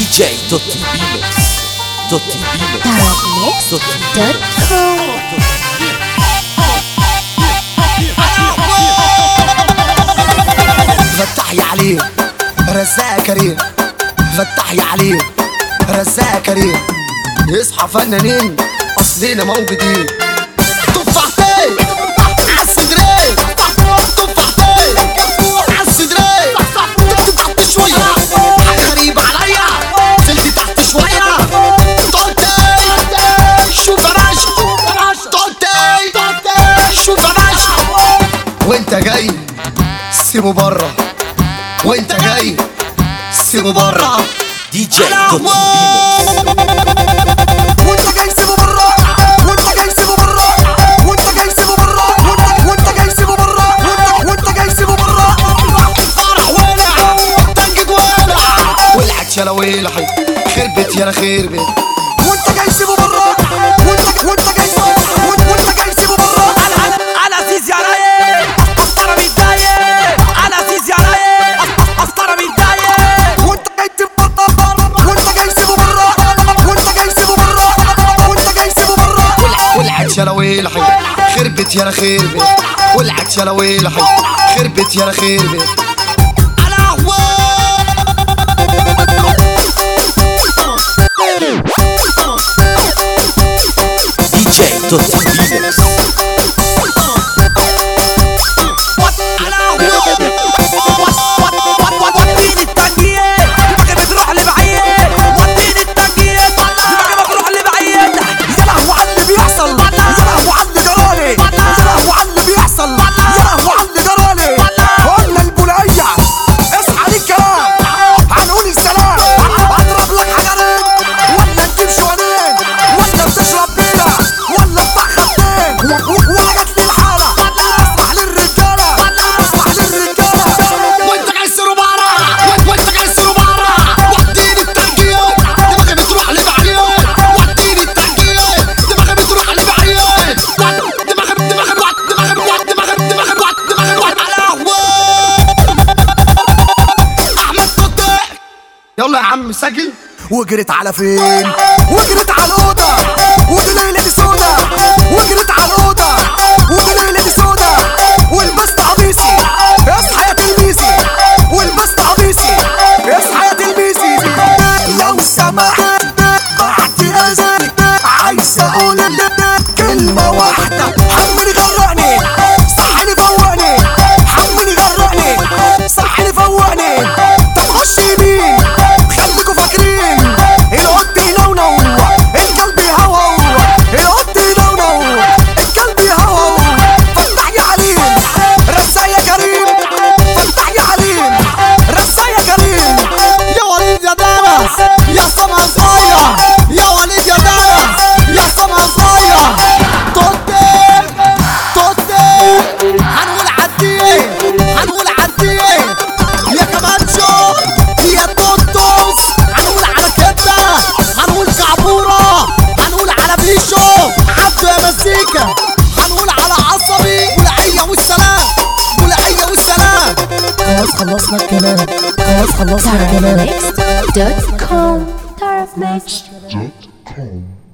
جي توتي بيمكس توتي بيمكس توتي Tarabmix.com فتحي عليه رزاق كريم فتحي عليه رزاق كريم يصحى فنانين اصلنا موجودين تفاحتين عالصدرين تفاحتين عالصدرين تحت شوية حاجة غريبة عليا نزلت تحت شوية تقولتي شوف يا باشا تقولتي شوف يا باشا وانت جاي سيبه بره وانت جاي سيبه بره دي جي توتي بيمكس وانت جاي سيبه بره وانت جاي سيبه بره وانت جاي سيبه بره وانت وانت جاي سيبه بره وانت وانت جاي سيبه بره الفرح ولع طنجة ولع ولعت يا ويلحي خربت يا خربت وانت جاي سيبه بره وانت وانت جاي وانت وانت جاي سيبه بره على عزيز يا رايق اسطره متضايق على عزيز يا رايق اسطره متضايق وانت جاي سيبه بره وانت جاي سيبه بره وانت جاي سيبه بره وانت جاي سيبه بره ولعت يا ويلحي خربت يا خربت ولعت يا ويلحي خربت يا خربت على دي جي توتي بيمكس وديني التنجية دماغي بتروح لبعيد وديني التنجية دماغي بتروح لبعيد يا لهو على اللي بيحصل يا لهو على اللي جرالي يا لهو على اللي بيحصل يا لهو على اللي جرالي قلنا البولية اصحى للكلام هنقول السلام اضرب لك حجرين ولا نجيب شوالين ولا بتشرب بينا ولا بتخبين وجت لي الحالة اسمح للرجالة اسمح للرجالة وانت جاي سيرو بره وانت جاي سيرو بره وديني التنجيات دماغي بتروح لبعيد وديني التنجيات دماغي بتروح لبعيد دماغي دماغي دماغي دماغي دماغي دماغي دماغي على قهوة احمد قطع يلا يا عم سجل وجريت على فين وجرت على الأوضة ودي ليلة سودا وجرت على الأوضة ودي ليلة سودا ولبست قميصي اصحى يا تلميذي ولبست قميصي اصحى يا تلميذي لو سمحت بعد اذنك عايز اقول كلمة واحدة حمني غرقني صحني فوقني حمني غرقني صحني فوقني طب خش يمين خليكوا فاكرين القط ينونو الكلب يهوهو القط ينونو الكلب يهوهو فتح يا عليم رسا يا كريم فتح يا عليم رسا يا كريم يا وليد يا دارس يا سما صايع يا وليد يا دارس يا سما صايع توتي توتي هنقول عديه هنقول عديه يا كمانشو يا توتوس هنقول على كبرة هنقول كعبورة هنقول على بيشو عبده يا مزيكا هنقول على عصبي والعية والسلام والعية والسلام خلاص خلصنا الكلام خلاص خلصنا الكلام Tarabmix.com Tarabmix dot com.